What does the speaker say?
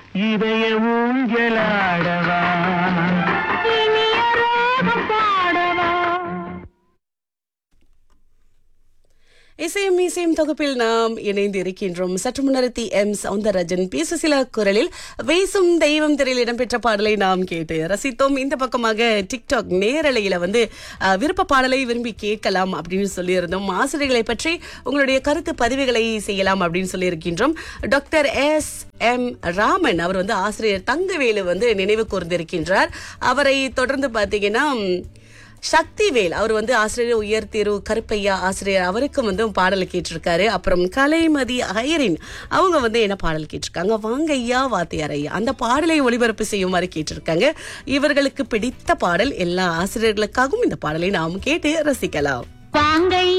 இதய ஊஞ்சலாடவா இனிய ராகம் பாடவா இசையும் இசையும் தொகுப்பில் நாம் இணைந்து இருக்கின்றோம் சற்று முன்னரத்தி எம் சவுந்தரராஜன் பேசு சில குரலில் வேசும் தெய்வம் திரையில் இடம்பெற்ற பாடலை நாம் கேட்டு ரசித்தோம் இந்த பக்கமாக டிக்டாக் நேரலையில வந்து அஹ், விருப்ப பாடலை விரும்பி கேட்கலாம் அப்படின்னு சொல்லியிருந்தோம் ஆசிரியர்களை பற்றி உங்களுடைய கருத்து பதிவுகளை செய்யலாம் அப்படின்னு சொல்லியிருக்கின்றோம் டாக்டர் எஸ் எம் ராமன் அவர் வந்து ஆசிரியர் தங்கவேலு வந்து நினைவு கூர்ந்திருக்கின்றார் அவரை தொடர்ந்து பார்த்தீங்கன்னா சக்திவேல் அவர் வந்து ஆசிரியர் உயர் தேர்வு கருப்பையா ஆசிரியர் அவருக்கும் வந்து பாடல் கேட்டிருக்காரு அப்புறம் கலைமதி ஐரின் அவங்க வந்து என்ன பாடல் கேட்டிருக்காங்க வாங்க ஐயா வாத்தியார் ஐயா அந்த பாடலை ஒளிபரப்பு செய்யுமாறு கேட்டிருக்காங்க இவர்களுக்கு பிடித்த பாடல் எல்லா ஆசிரியர்களுக்காகவும் இந்த பாடலை நாம் கேட்டு ரசிக்கலாம் வாங்கை